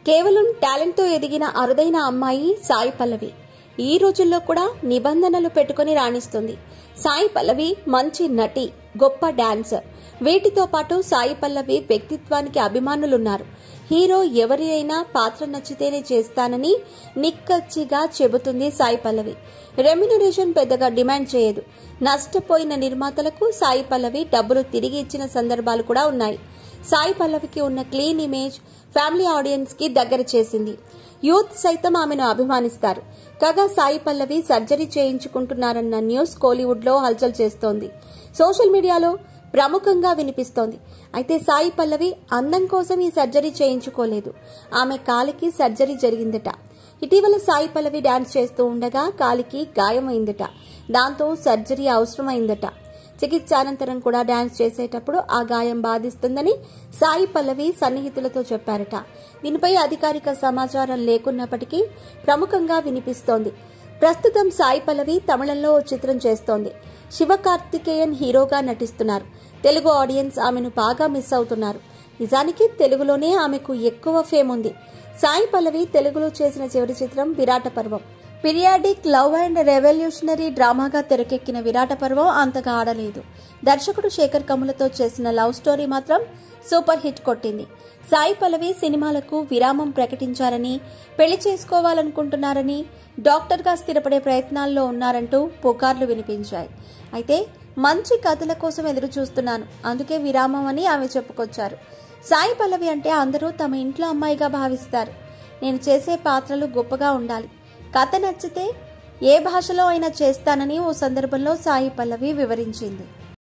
కేవలం టాలెంట్తో ఎదిగిన అరుదైన అమ్మాయి సాయి పల్లవి ఈ రోజుల్లో కూడా నిబంధనలు పెట్టుకుని రాణిస్తుంది సాయి పల్లవి మంచి నటి గొప్ప డాన్సర్ వీటితో పాటు సాయి పల్లవి వ్యక్తిత్వానికి అభిమానులున్నారు హీరో ఎవరి అయినా పాత్ర నచ్చితేనే చేస్తానని నిక్కచ్చిగా చెబుతుంది సాయి పల్లవి రెమ్యునరేషన్ పెద్దగా డిమాండ్ చేయదు నష్టపోయిన నిర్మాతలకు సాయి పల్లవి డబ్బులు తిరిగి ఇచ్చిన సందర్భాలు కూడా ఉన్నాయి సాయి పల్లవికి ఉన్న క్లీన్ ఇమేజ్ ఫ్యామిలీ ఆడియన్స్ కి దగ్గర చేసింది యూత్ సైతం ఆమెను అభిమానిస్తారు కాగా సాయి పల్లవి సర్జరీ చేయించుకుంటున్నారన్న న్యూస్ కోలీవుడ్ లో హల్చల్ చేస్తోంది సోషల్ మీడియాలో ప్రముఖంగా వినిపిస్తోంది అయితే సాయి పల్లవి అందం కోసం ఈ సర్జరీ చేయించుకోలేదు ఆమె కాలికి సర్జరీ జరిగిందట ఇటీవల సాయి పల్లవి డాన్స్ చేస్తూ ఉండగా కాలికి గాయమైందట దాంతో సర్జరీ అవసరమైందట చికిత్స అనంతరం కూడా డాన్స్ చేసేటప్పుడు ఆ గాయం బాధిస్తుందని సాయి పల్లవి సన్నిహితులతో చెప్పారట దీనిపై అధికారిక సమాచారం లేకున్నప్పటికీ ప్రముఖంగా వినిపిస్తోంది ప్రస్తుతం సాయి పల్లవి తమిళంలో ఓ చిత్రం చేస్తోంది శివకార్తికేయన్ హీరోగా నటిస్తున్నారు తెలుగు ఆడియన్స్ ఆమెను బాగా మిస్ అవుతున్నారు నిజానికి తెలుగులోనే ఆమెకు ఎక్కువ ఫేమ్ ఉంది సాయి పల్లవి తెలుగులో చేసిన చివరి చిత్రం Virata Parvam periodic love and revolutionary డ్రామాగా తెరకెక్కిన విరాట పర్వం అంతగా ఆడలేదు దర్శకుడు శేఖర్ కములతో చేసిన లవ్ స్టోరీ మాత్రం సూపర్ హిట్ కొట్టింది సాయి పల్లవి సినిమాలకు విరామం ప్రకటించారని పెళ్లి చేసుకోవాలనుకుంటున్నారని డాక్టర్గా స్థిరపడే ప్రయత్నాల్లో ఉన్నారంటూ పుకార్లు వినిపించాయి అయితే మంచి కథల కోసం ఎదురు చూస్తున్నాను అందుకే విరామం అని ఆమె చెప్పుకొచ్చారు సాయి పల్లవి అంటే అందరూ తమ ఇంట్లో అమ్మాయిగా భావిస్తారు నేను చేసే పాత్రలు గొప్పగా ఉండాలి కథ నచ్చితే ఏ భాషలో అయినా చేస్తానని ఓ సందర్భంలో సాయి పల్లవి వివరించింది